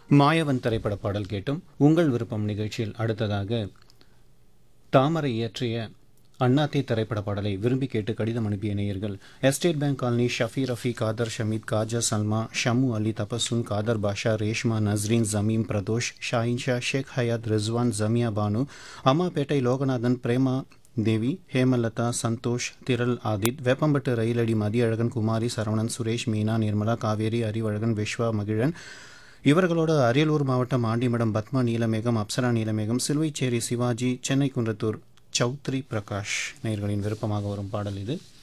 மாயவன் திரைப்பட பாடல் கேட்டும் உங்கள் விருப்பம் நிகழ்ச்சியில் அடுத்ததாக தாமரை இயற்றிய அண்ணாத்தே திரைப்பட பாடலை விரும்பி கேட்டு கடிதம் அனுப்பிய நேயர்கள் estate bank colony Shafi Rafi Kader Shameed Khaja Salma Shamu Ali Tabassum Kader Basha Reshma Nasreen Jameem Pradosh Shahinsha Sheikh Hayat Rizwan Jamia Banu Ammapettai Loganathan Prema Devi Hemalatha Santhosh திரள் ஆதித் வேப்பம்பட்டு ரயிலடி மதியழகன் குமாரி சரவணன் சுரேஷ் மீனா நிர்மலா காவேரி அறிவழகன் விஸ்வா மகிழன் இவர்களோட அரியலூர் மாவட்டம் ஆண்டிமடம் பத்மா நீலமேகம் அப்சரா நீலமேகம் சிலுவைச்சேரி சிவாஜி சென்னை குன்றத்தூர் சௌத்ரி பிரகாஷ் நேயர்களின் விருப்பமாக வரும் பாடல் இது